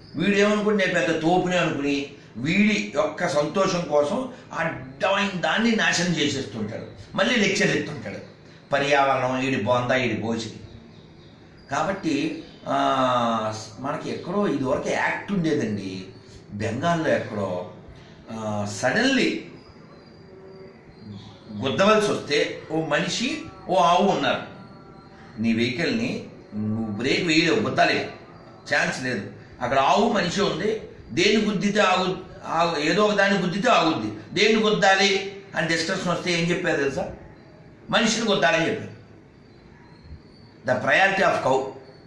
వీడు ఏమనుకుని నేను పెద్ద తోపుని అనుకుని వీడి యొక్క సంతోషం కోసం అడ్డమైన దాన్ని నాశనం చేసేస్తుంటాడు మళ్ళీ లెక్చర్ ఎత్తుంటాడు పర్యావరణం ఈడి బొంద ఈడి బోసికి కాబట్టి ఆ, మనకి ఎక్కడో ఇదివరకు యాక్ట్ ఉండేదండి బెంగాల్లో ఎక్కడో సడన్లీ గుద్దవలసి వస్తే ఓ మనిషి ఓ ఆవు ఉన్నారు నీ వెహికల్ని నువ్వు బ్రేక్ వేయలేవు గుద్దాలి ఛాన్స్ లేదు అక్కడ ఆవు మనిషి ఉంది దేన్ని గుద్దితే ఆగు ఆగు ఏదో ఒక దాన్ని గుద్దితే ఆగుద్ది దేన్ని గుద్దాలి అని డిస్కషన్ వస్తే ఏం చెప్పారు తెలుసా మనిషిని గుద్దాలని చెప్పారు ద ప్రయారిటీ ఆఫ్ కౌ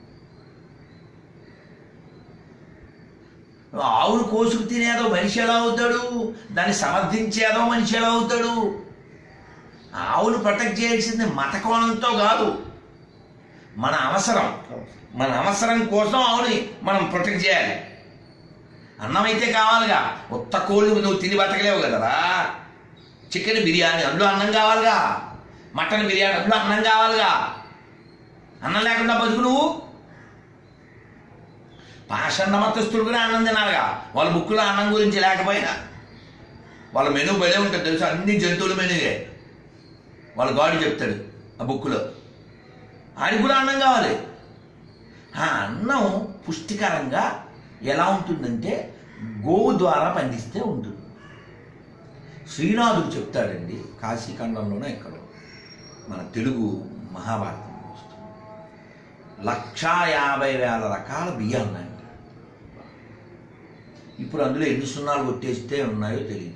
ఆవును కోసుకు తినేదో మనిషి ఎలా అవుతాడు దాన్ని సమర్థించేదో మనిషి ఎలా అవుతాడు ఆవును ప్రొటెక్ట్ చేయాల్సింది మత కోణంతో కాదు మన అవసరం మన అవసరం కోసం ఆవుని మనం ప్రొటెక్ట్ చేయాలి అన్నం అయితే కావాలిగా ఉత్త కోళ్ళు నువ్వు తిని బతకలేవు కదరా చికెన్ బిర్యానీ అందులో అన్నం కావాలిగా మటన్ బిర్యానీ అందులో అన్నం కావాలిగా అన్నం లేకుండా బతుకు నువ్వు పాషండ మతస్థులు కూడా అన్నం తినాలిగా వాళ్ళ బుక్కులో అన్నం గురించి లేకపోయినా వాళ్ళ మెనూ భలే ఉంటుంది తెలుసు అన్ని జంతువుల మెనూయే వాళ్ళ గాడు చెప్తాడు ఆ బుక్లో ఆడికి కూడా అన్నం కావాలి ఆ అన్నం పుష్టికరంగా ఎలా ఉంటుందంటే గోవు ద్వారా పండిస్తే ఉంటుంది శ్రీనాథుడు చెప్తాడండి కాశీఖండంలోనే ఎక్కడో మన తెలుగు మహాభారతం వస్తుంది లక్షా యాభై వేల రకాల బియ్యాలు ఉన్నాయంట ఇప్పుడు అందులో ఎన్ని సున్నాలు కొట్టేస్తే ఉన్నాయో తెలియదు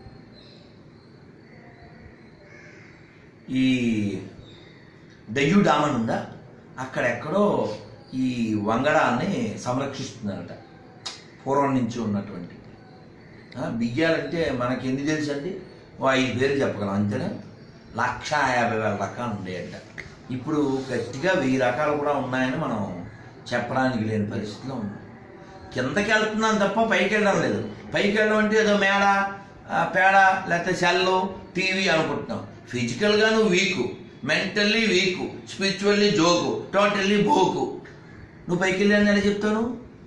ఈ దయ్యు డామన్ ఉందా అక్కడెక్కడో ఈ వంగడాన్ని సంరక్షిస్తున్నారట పూర్వం నుంచి ఉన్నటువంటి ఆ, బియ్యాలంటే మనకి ఎన్ని తెలుసు అండి ఓ ఐదు పేరు చెప్పగలం అంతేనా లక్ష యాభై వేల రకాలు ఉండేయంట ఇప్పుడు గట్టిగా వెయ్యి రకాలు కూడా ఉన్నాయని మనం చెప్పడానికి లేని పరిస్థితిలో ఉన్నాం కిందకి వెళ్తున్నాం తప్ప పైకి వెళ్ళడం లేదు పైకి వెళ్ళడం అంటే ఏదో మేడ ఆ, పేడ లేకపోతే సెల్లు టీవీ అనుకుంటున్నాం ఫిజికల్గా నువ్వు weak mentally weak spiritually joke totally బోకు నువ్వు పైకి వెళ్ళాలని ఎలా చెప్తాను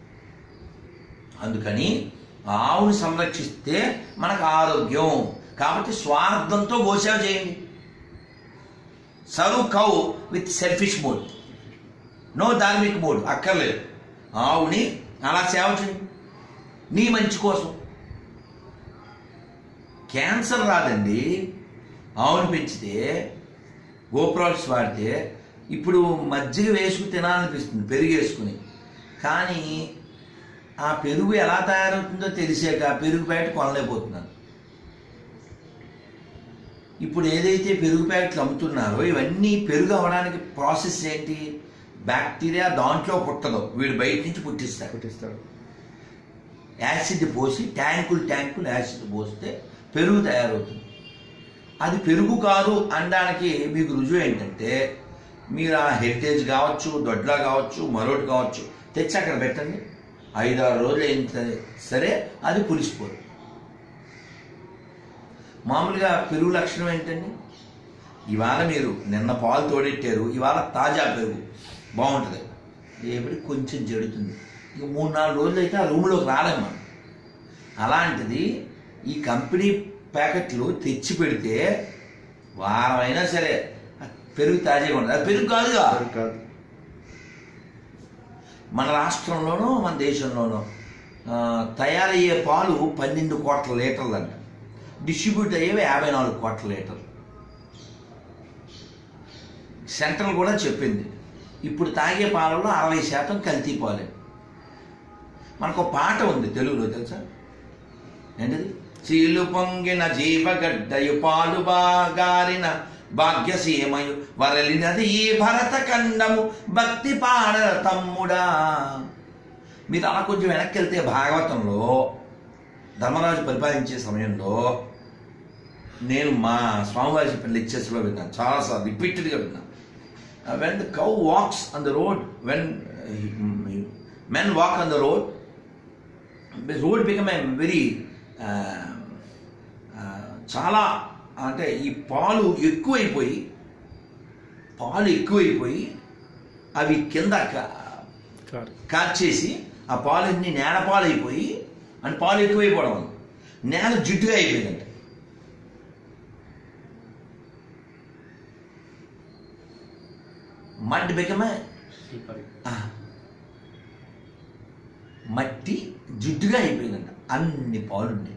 అందుకని ఆవుని సంరక్షిస్తే మనకు ఆరోగ్యం కాబట్టి స్వార్థంతో గోసేవ చేయండి serve cow with selfish mode no dharmik mode అక్కర్లేదు ఆవుని అలా సేవ చేయండి నీ మంచి కోసం క్యాన్సర్ రాదండి ఆవుని పెంచితే గోప్రాల్స్ వాడితే ఇప్పుడు మజ్జిగ వేసుకుని తినాలనిపిస్తుంది పెరుగు వేసుకుని కానీ ఆ పెరుగు ఎలా తయారవుతుందో తెలిసాక ఆ పెరుగు ప్యాకెట్ కొనలేకపోతున్నాను ఇప్పుడు ఏదైతే పెరుగు ప్యాకెట్లు అమ్ముతున్నారో ఇవన్నీ పెరుగు అవ్వడానికి ప్రాసెస్ ఏంటి బ్యాక్టీరియా దాంట్లో పుట్టదు వీడు బయట నుంచి పుట్టిస్తారు పుట్టిస్తాడు యాసిడ్ పోసి ట్యాంకులు ట్యాంకులు యాసిడ్ పోస్తే పెరుగు తయారవుతుంది అది పెరుగు కాదు అనడానికి మీకు రుజువు ఏంటంటే మీరు ఆ హెరిటేజ్ కావచ్చు దొడ్లా కావచ్చు మరోటి కావచ్చు తెచ్చి అక్కడ పెట్టండి ఐదారు రోజులు అయిన సరే- సరే అది పులిసిపోదు మామూలుగా పెరుగు లక్షణం ఏంటండి ఇవాళ మీరు నిన్న పాలు తోడెట్టారు ఇవాళ తాజా పెరుగు బాగుంటుంది రేపటి కొంచెం జడుతుంది ఇక మూడు నాలుగు రోజులు అయితే ఆ రూమ్లోకి రాలేం మనం అలాంటిది ఈ కంపెనీ ప్యాకెట్లు తెచ్చి పెడితే వారం అయినా సరే ఆ పెరుగు తాజాగా ఉండదు అది పెరుగు కాదుగా పెరుగు కాదు మన రాష్ట్రంలోనూ మన దేశంలోనూ ఆ, తయారయ్యే పాలు పన్నెండు కోట్ల లీటర్లు అంట డిస్ట్రిబ్యూట్ అయ్యేవి యాభై నాలుగు కోట్ల లీటర్లు సెంట్రల్ కూడా చెప్పింది ఇప్పుడు తాగే పాలలో అరవై శాతం కల్తీ పాలే మనకు ఒక పాట ఉంది తెలుగులో తెలుసా ఏంటిది చీలు పొంగిన జీవగడ్డయు పాలు బాగారిన భాగ్యసీమయు వరలినది ఈ భరత ఖండము భక్తి పాడ తమ్ముడా మీరు అలా కొంచెం వెనక్కి వెళ్తే భాగవతంలో ధర్మరాజు పరిపాలించే సమయంలో నేను మా స్వామివారి చెప్పిన లెక్చర్స్లో విన్నాను చాలాసార్లు రిపీటెడ్గా విన్నాను when the cow walks on the road when men walk on the road road become a very చాలా అంటే ఈ పాలు ఎక్కువైపోయి పాలు ఎక్కువైపోయి అవి కింద క- కాదు కార్చేసి ఆ పాలు ఎన్ని నేల పాలు అయిపోయి అని పాలు ఎక్కువైపోవడం వల్ల నేల జిడ్డుగా అయిపోయిందంట మడ్ బికమే స్లీపర్ ఆ, మట్టి జిడ్డుగా అయిపోయిందంట అన్ని పాలుండే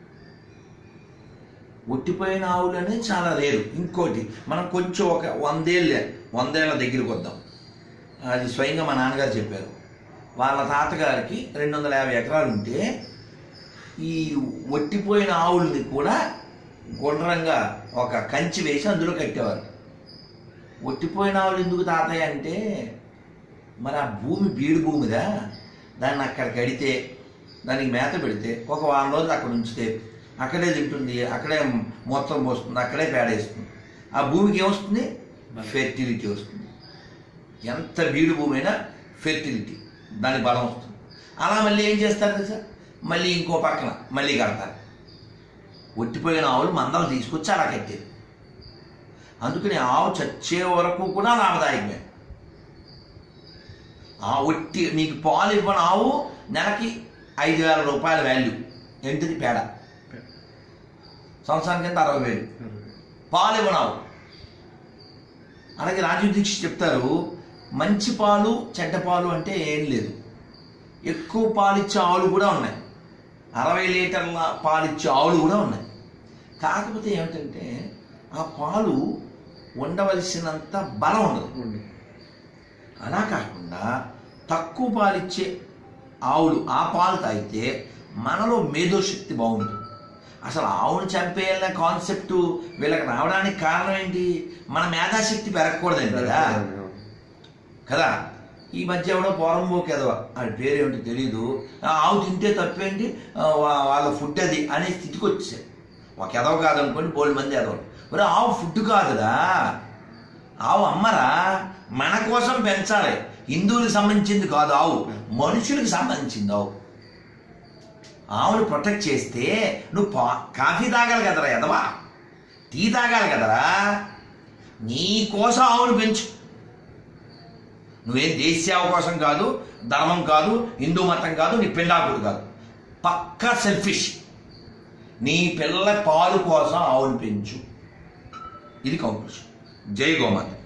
ఒట్టిపోయిన ఆవులు అనేది చాలా రేరు ఇంకోటి మనం కొంచెం ఒక వందేళ్ళ వందేళ్ల దగ్గరికి వద్దాం అది స్వయంగా మా నాన్నగారు చెప్పారు వాళ్ళ తాతగారికి రెండు వందల యాభై ఎకరాలు ఉంటే ఈ ఒట్టిపోయిన ఆవుల్ని కూడా గుండ్రంగా ఒక కంచి వేసి అందులో కట్టేవారు ఒట్టిపోయిన ఆవులు ఎందుకు తాతయ్య అంటే మరి ఆ భూమి బీడు భూమిదా దాన్ని అక్కడ కడితే దానికి మేత పెడితే ఒక వారం రోజులు అక్కడ ఉంచితే అక్కడే తింటుంది అక్కడే మొత్తం పోస్తుంది అక్కడే పేడేస్తుంది ఆ భూమికి ఏమొస్తుంది ఫెర్టిలిటీ వస్తుంది ఎంత బీడు భూమి అయినా ఫెర్టిలిటీ దానికి బలం వస్తుంది అలా మళ్ళీ ఏం చేస్తారు తెలుసా మళ్ళీ ఇంకో పక్కన మళ్ళీ కడతారు ఒట్టిపోయిన ఆవులు మందలు తీసుకొచ్చి అలా కట్టేది అందుకని ఆవు చచ్చే వరకు కూడా లాభదాయకమే ఆ ఒట్టి నీకు పాలు ఇవ్వని ఆవు నెలకి ఐదు వేల రూపాయల వాల్యూ ఏంటిది పేడ సంవత్సరానికి కింద అరవై వేలు పాలు ఇవ్వనావు అలాగే రాజీవ్ దీక్షిత్ చెప్తారు మంచి పాలు చెడ్డ పాలు అంటే ఏం లేదు ఎక్కువ పాలిచ్చే ఆవులు కూడా ఉన్నాయి అరవై లీటర్ల పాలిచ్చే ఆవులు కూడా ఉన్నాయి కాకపోతే ఏమిటంటే ఆ పాలు ఉండవలసినంత బలం ఉండదు ఉంది అలా కాకుండా తక్కువ పాలిచ్చే ఆవులు ఆ పాలు తాగితే మనలో మేధోశక్తి బాగుంటుంది అసలు ఆవును చంపేయాలనే కాన్సెప్ట్ వీళ్ళకి రావడానికి కారణం ఏంటి మన మేధాశక్తి పెరగకూడదండి కదా కదా ఈ మధ్య ఎవడో పోరంబోకి ఎదవ ఆడి పేరేమిటి తెలియదు ఆ, ఆవు తింటే తప్పేంటి ఆ, వా- వాళ్ళ ఫుడ్ అది అనే స్థితికి వచ్చేసారు ఒక ఎదవ కాదనుకోండి బోల్డ్ మంది ఎదవలు మరి ఆవు ఫుడ్ కాదురా ఆవు అమ్మరా మన కోసం పెంచాలి హిందువులకు సంబంధించింది కాదు ఆవు మనుషులకు సంబంధించింది ఆవు ఆవును ప్రొటెక్ట్ చేస్తే నువ్వు పా కాఫీ తాగాలి కదరా ఎదవా టీ తాగాలి కదరా నీ కోసం ఆవును పెంచు నువ్వేం దేశ సేవ కోసం కాదు ధర్మం కాదు హిందూ మతం కాదు నీ పిండాకుడు కాదు పక్కా సెల్ఫిష్ నీ పిల్లల పాలు కోసం ఆవును పెంచు ఇది కంక్లూషన్ జై గోమాత